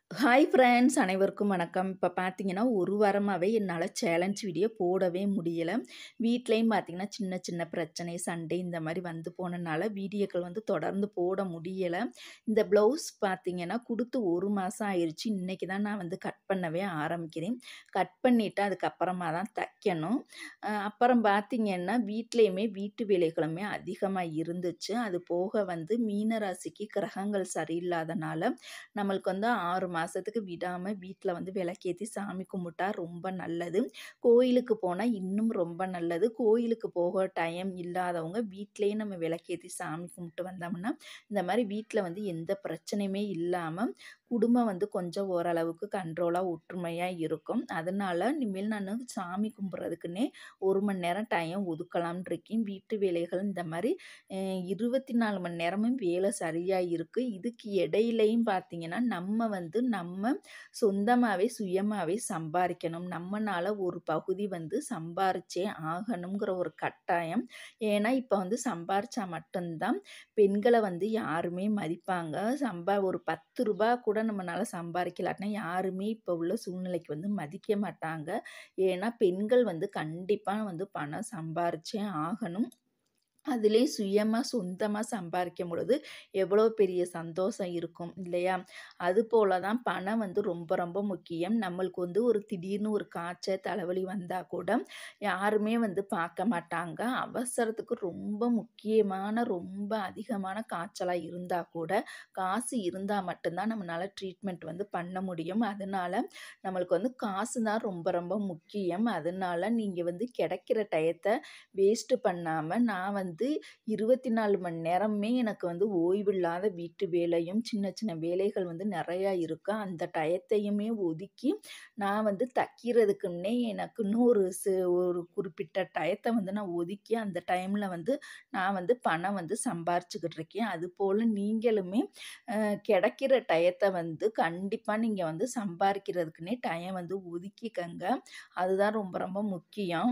hi friends அனைவருக்கும் வணக்கம் இப்போ பார்த்தீங்கன்னா ஒரு வாரமாகவே என்னால் சேலஞ்ச் வீடியோ போடவே முடியலை வீட்லேயும் பார்த்தீங்கன்னா சின்ன சின்ன பிரச்சனை சண்டே இந்த மாதிரி வந்து போனனால வீடியோக்கள் வந்து தொடர்ந்து போட முடியலை இந்த ப்ளவுஸ் பார்த்தீங்கன்னா கொடுத்து ஒரு மாதம் ஆயிடுச்சு இன்றைக்கி தான் நான் வந்து கட் பண்ணவே ஆரம்பிக்கிறேன் கட் பண்ணிவிட்டு அதுக்கப்புறமா தான் தைக்கணும் அஹ் அப்புறம் பார்த்தீங்கன்னா வீட்லேயுமே வீட்டு வேலைகளுமே அதிகமாக இருந்துச்சு அது போக வந்து மீனராசிக்கு கிரகங்கள் சரியில்லாதனால நம்மளுக்கு வந்து ஆறு மாதத்துக்கு விடாமல் வீட்டில் வந்து விளக்கேற்றி சாமி கும்பிட்டா ரொம்ப நல்லது கோயிலுக்கு போனால் இன்னும் ரொம்ப நல்லது கோயிலுக்கு போக டைம் இல்லாதவங்க வீட்டிலேயே நம்ம விளக்கேற்றி சாமி கும்பிட்டு வந்தோம்னா இந்த மாதிரி வீட்டில் வந்து எந்த பிரச்சனையுமே இல்லாமல் குடும்பம் வந்து கொஞ்சம் ஓரளவுக்கு கண்ட்ரோலாக ஒற்றுமையாக இருக்கும் அதனால இனிமேல் நான் சாமி கும்பிட்றதுக்குன்னே ஒரு மணி நேரம் டைம் ஒதுக்கலாம்னு இருக்கேன் வீட்டு வேலைகள் இந்த மாதிரி அஹ், இருபத்தி நாலு மணி நேரமும் வேலை சரியாக இருக்குது இதுக்கு இடையிலையும் பார்த்தீங்கன்னா நம்ம வந்து நம்ம சொந்தமாகவே சுயமாகவே சம்பாதிக்கணும் நம்மனால ஒரு பகுதி வந்து சம்பாரிச்சே ஆகணுங்கிற ஒரு கட்டாயம் ஏன்னா இப்போ வந்து சம்பாரிச்சா மட்டும்தான் பெண்களை வந்து யாருமே மதிப்பாங்க சம்பா ஒரு பத்து ரூபா கூட நம்மளால சம்பாதிக்கலாட்டினா யாருமே இப்போ உள்ள சூழ்நிலைக்கு வந்து மதிக்க மாட்டாங்க ஏன்னா பெண்கள் வந்து கண்டிப்பாக வந்து பணம் சம்பாரிச்சே ஆகணும் அதிலே சுயமாக சொந்தமாக சம்பாதிக்கும் பொழுது எவ்வளோ பெரிய சந்தோஷம் இருக்கும் இல்லையா அது போல தான் பணம் வந்து ரொம்ப ரொம்ப முக்கியம் நம்மளுக்கு வந்து ஒரு திடீர்னு ஒரு காய்ச்சல் தலைவலி வந்தால் கூட யாருமே வந்து பார்க்க மாட்டாங்க அவசரத்துக்கு ரொம்ப முக்கியமான ரொம்ப அதிகமான காய்ச்சலாக இருந்தால் கூட காசு இருந்தால் மட்டும்தான் நம்மளால் ட்ரீட்மெண்ட் வந்து பண்ண முடியும் அதனால நம்மளுக்கு வந்து காசு தான் ரொம்ப ரொம்ப முக்கியம் அதனால நீங்கள் வந்து கிடைக்கிற டயத்தை வேஸ்ட்டு பண்ணாமல் நான் வந்து இருபத்தி நாலு மணி நேரமே எனக்கு வந்து ஓய்வில்லாத வீட்டு வேலையும் சின்ன சின்ன வேலைகள் வந்து நிறையா இருக்கு அந்த டயத்தையுமே ஒதுக்கி நான் வந்து தைக்கிறதுக்குன்னே எனக்குன்னு ஒரு சி ஒரு குறிப்பிட்ட டயத்தை வந்து நான் ஒதுக்கி அந்த டைமில் வந்து நான் வந்து பணம் வந்து சம்பாரிச்சுக்கிட்டு இருக்கேன் அது போல் நீங்களுமே அஹ், கிடைக்கிற டயத்தை வந்து கண்டிப்பாக நீங்கள் வந்து சம்பாதிக்கிறதுக்குன்னே டைம் வந்து ஒதுக்கிக்கங்க அதுதான் ரொம்ப ரொம்ப முக்கியம்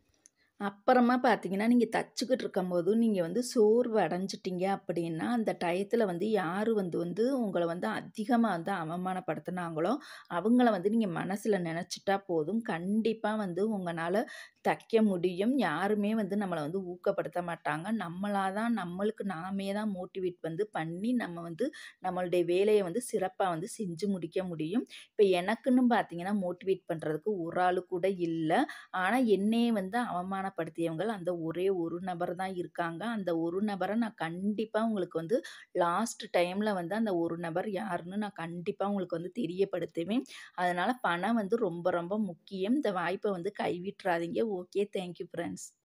அப்புறமா பார்த்தீங்கன்னா நீங்கள் தச்சுக்கிட்டு இருக்கும்போது நீங்கள் வந்து சோர்வு அடைஞ்சிட்டீங்க அப்படின்னா அந்த டயத்தில் வந்து யார் வந்து வந்து உங்களை வந்து அதிகமாக வந்து அவமானப்படுத்துனாங்களோ அவங்கள வந்து நீங்கள் மனசில் நினச்சிட்டா போதும் கண்டிப்பாக வந்து உங்களால் தைக்க முடியும் யாருமே வந்து நம்மளை வந்து ஊக்கப்படுத்த மாட்டாங்க நம்மளாக தான் நம்மளுக்கு நாமே தான் மோட்டிவேட் வந்து பண்ணி நம்ம வந்து நம்மளுடைய வேலையை வந்து சிறப்பாக வந்து செஞ்சு முடிக்க முடியும் இப்போ எனக்குன்னு பார்த்தீங்கன்னா மோட்டிவேட் பண்ணுறதுக்கு ஒரு ஆள் கூட இல்லை ஆனால் என்னையே வந்து அவமானப்படுத்தியவங்க அந்த ஒரே ஒரு நபர் தான் இருக்காங்க அந்த ஒரு நபரை நான் கண்டிப்பாக உங்களுக்கு வந்து லாஸ்ட் டைமில் வந்து அந்த ஒரு நபர் யாருன்னு நான் கண்டிப்பாக உங்களுக்கு வந்து தெரியப்படுத்துவேன் அதனால் பணம் வந்து ரொம்ப ரொம்ப முக்கியம் இந்த வாய்ப்பை வந்து கைவிட்டுறாதீங்க ஓகே தேங்க்யூ ஃப்ரெண்ட்ஸ்